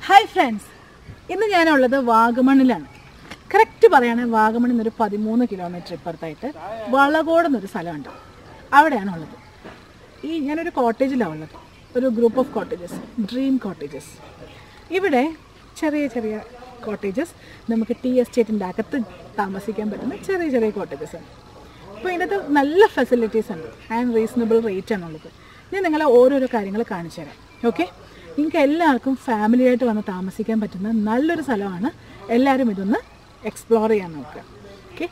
hi friends ഇന്ന് ഞാനുള്ളത് വാഗമണിലാണ് correct പറയുകയാണെങ്കിൽ വാഗമണിൽ നിന്നൊരു പതിമൂന്ന് കിലോമീറ്റർ ഇപ്പുറത്തായിട്ട് വളകോട് എന്നൊരു സ്ഥലമുണ്ട് അവിടെയാണ് ഉള്ളത് ഈ ഞാനൊരു കോട്ടേജിലാണ് ഉള്ളത് ഒരു group of cottages dream cottages ഇവിടെ ചെറിയ ചെറിയ കോട്ടേജസ് നമുക്ക് ടീ എസ്റ്റേറ്റിൻ്റെ അകത്ത് താമസിക്കാൻ പറ്റുന്ന ചെറിയ ചെറിയ കോട്ടേജസ് ഉണ്ട് അപ്പോൾ ഇതിനകത്ത് നല്ല ഫെസിലിറ്റീസ് ഉണ്ട് ആൻഡ് റീസണബിൾ റേറ്റ് ആണുള്ളത് ഞാൻ നിങ്ങളെ ഓരോരോ കാര്യങ്ങൾ കാണിച്ചു തരാം ഓക്കെ നിങ്ങൾക്ക് എല്ലാവർക്കും ഫാമിലി ആയിട്ട് വന്ന് താമസിക്കാൻ പറ്റുന്ന നല്ലൊരു സ്ഥലമാണ് എല്ലാവരും ഇതൊന്ന് എക്സ്പ്ലോർ ചെയ്യാൻ നോക്കുക ഓക്കെ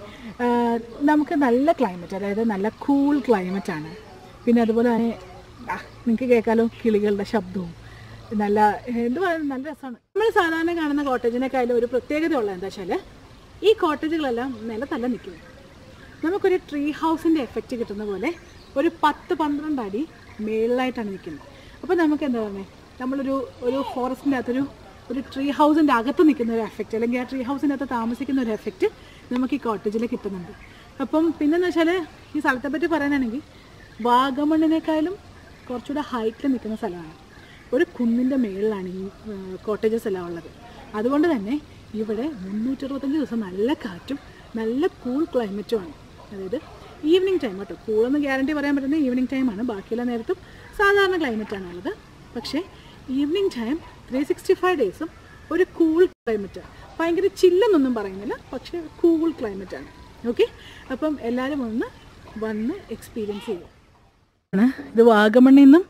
നമുക്ക് നല്ല ക്ലൈമറ്റ് അതായത് നല്ല കൂൾ ക്ലൈമറ്റ് ആണ് പിന്നെ അതുപോലെ തന്നെ ആ, നിങ്ങൾക്ക് കേൾക്കാലോ കിളികളുടെ ശബ്ദവും നല്ല എന്ത് പറയുക നല്ല രസമാണ് നമ്മൾ സാധാരണ കാണുന്ന കോട്ടേജിനേക്കാളും ഒരു പ്രത്യേകത ഉള്ളത് എന്താ വെച്ചാൽ ഈ കോട്ടേജുകളെല്ലാം നിലത്തല്ല നിൽക്കുന്നത് നമുക്കൊരു ട്രീ ഹൗസിൻ്റെ എഫക്റ്റ് കിട്ടുന്ന പോലെ ഒരു പത്ത് പന്ത്രണ്ട് അടി മേളിലായിട്ടാണ് നിൽക്കുന്നത് അപ്പോൾ നമുക്ക് എന്താ പറയുക നമ്മളൊരു ഒരു ഫോറസ്റ്റിൻ്റെ അകത്തൊരു ഒരു ട്രീ ഹൗസിൻ്റെ അകത്ത് നിൽക്കുന്ന ഒരു എഫക്റ്റ് അല്ലെങ്കിൽ ആ ട്രീ ഹൗസിൻ്റെ അകത്ത് താമസിക്കുന്ന ഒരു എഫക്റ്റ് നമുക്ക് ഈ കോട്ടേജിൽ കിട്ടുന്നുണ്ട് അപ്പം പിന്നെന്ന് വെച്ചാൽ ഈ സ്ഥലത്തെ പറ്റി പറയാനാണെങ്കിൽ വാഗമണ്ണിനേക്കാളും കുറച്ചുകൂടെ ഹൈറ്റിൽ നിൽക്കുന്ന സ്ഥലമാണ് ഒരു കുന്നിൻ്റെ മേളിലാണ് ഈ കോട്ടേജസ് എല്ലാം ഉള്ളത് അതുകൊണ്ട് തന്നെ ഇവിടെ മുന്നൂറ്ററുപത്തഞ്ച് ദിവസം നല്ല കാറ്റും നല്ല കൂൾ ക്ലൈമറ്റുമാണ് അതായത് ഈവനിങ് ടൈം കേട്ടോ കൂളെന്ന് ഗ്യാരണ്ടി പറയാൻ പറ്റുന്ന ഈവനിങ് ടൈമാണ് ബാക്കിയുള്ള നേരത്തും സാധാരണ ക്ലൈമറ്റാണ് ഉള്ളത് പക്ഷേ evening time three sixty five ഡേയ്സും ഒരു കൂൾ ക്ലൈമറ്റാണ് ഭയങ്കര ചില്ലെന്നൊന്നും പറയുന്നില്ല പക്ഷേ കൂൾ ക്ലൈമറ്റാണ് ഓക്കെ അപ്പം എല്ലാവരും ഒന്ന് വന്ന് എക്സ്പീരിയൻസ് ചെയ്യുക ആണ് ഇത് വാഗമണ്ണിൽ നിന്നും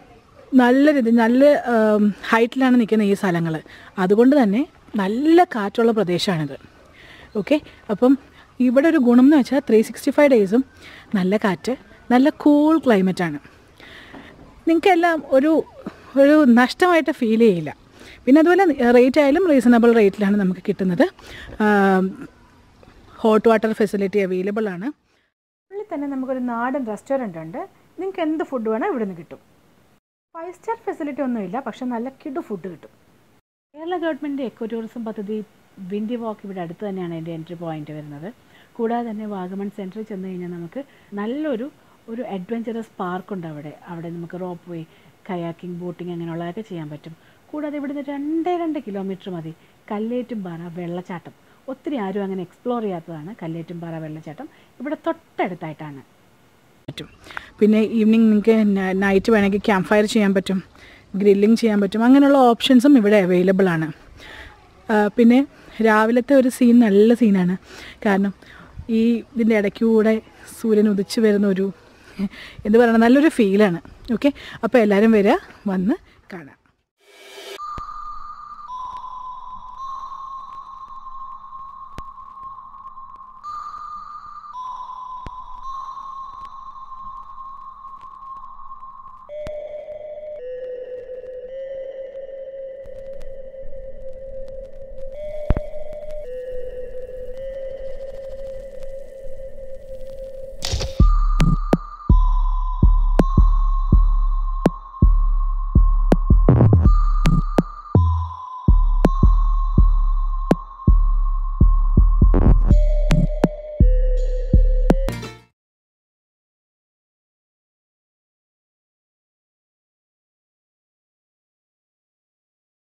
നല്ല രീതി നല്ല ഹൈറ്റിലാണ് നിൽക്കുന്ന ഈ സ്ഥലങ്ങൾ അതുകൊണ്ട് തന്നെ നല്ല കാറ്റുള്ള പ്രദേശമാണിത് ഓക്കെ അപ്പം ഇവിടെ ഒരു ഗുണം എന്ന് വെച്ചാൽ ത്രീ സിക്സ്റ്റി ഫൈവ് ഡേയ്സും നല്ല കാറ്റ് നല്ല കൂൾ ക്ലൈമറ്റാണ് നിങ്ങൾക്കെല്ലാം ഒരു ഒരു നഷ്ടമായിട്ട് ഫീൽ ചെയ്യില്ല പിന്നെ അതുപോലെ റേറ്റ് ആയാലും റീസണബിൾ റേറ്റിലാണ് നമുക്ക് കിട്ടുന്നത് ഹോട്ട് വാട്ടർ ഫെസിലിറ്റി അവൈലബിൾ ആണ് ഉള്ളിൽ തന്നെ നമുക്കൊരു നാടൻ റെസ്റ്റോറൻ്റ് ഉണ്ട് നിങ്ങൾക്ക് എന്ത് ഫുഡ് വേണോ ഇവിടെ നിന്ന് കിട്ടും ഫൈവ് സ്റ്റാർ ഫെസിലിറ്റി ഒന്നുമില്ല പക്ഷെ നല്ല കിടു ഫുഡ് കിട്ടും കേരള ഗവൺമെൻറ് എക്കോ ടൂറിസം പദ്ധതി വിൻഡി വാക്ക് ഇവിടെ അടുത്ത് തന്നെയാണ് എൻ്റെ എൻട്രി പോയിന്റ് വരുന്നത് കൂടാതെ തന്നെ വാഗമൺ സെൻറ്ററിൽ ചെന്ന് കഴിഞ്ഞാൽ നമുക്ക് നല്ലൊരു ഒരു അഡ്വഞ്ചറസ് പാർക്കുണ്ട് അവിടെ അവിടെ നമുക്ക് റോപ്പ് വേ കയാക്കിംഗ് ബോട്ടിംഗ് അങ്ങനെയുള്ളതൊക്കെ ചെയ്യാൻ പറ്റും കൂടാതെ ഇവിടുന്ന് രണ്ടേ രണ്ട് കിലോമീറ്റർ മതി കല്ലേറ്റുംപാറ വെള്ളച്ചാട്ടം ഒത്തിരി ആരും അങ്ങനെ എക്സ്പ്ലോർ ചെയ്യാത്തതാണ് കല്ലേറ്റുംപാറ വെള്ളച്ചാട്ടം ഇവിടെ തൊട്ടടുത്തായിട്ടാണ് പറ്റും പിന്നെ ഈവനിങ് നിങ്ങൾക്ക് നൈറ്റ് വേണമെങ്കിൽ ക്യാമ്പ് ഫയർ ചെയ്യാൻ പറ്റും ഗ്രില്ലിംഗ് ചെയ്യാൻ പറ്റും അങ്ങനെയുള്ള ഓപ്ഷൻസും ഇവിടെ അവൈലബിൾ ആണ് ആ, പിന്നെ രാവിലത്തെ ഒരു സീൻ നല്ല സീനാണ് കാരണം ഈ ഇതിൻ്റെ ഇടയ്ക്കൂടെ സൂര്യൻ ഉദിച്ചു വരുന്ന ഒരു എന്ത് പറയണം നല്ലൊരു ഫീലാണ് ഓക്കെ അപ്പോൾ എല്ലാവരും വരിക വന്ന് കാണാം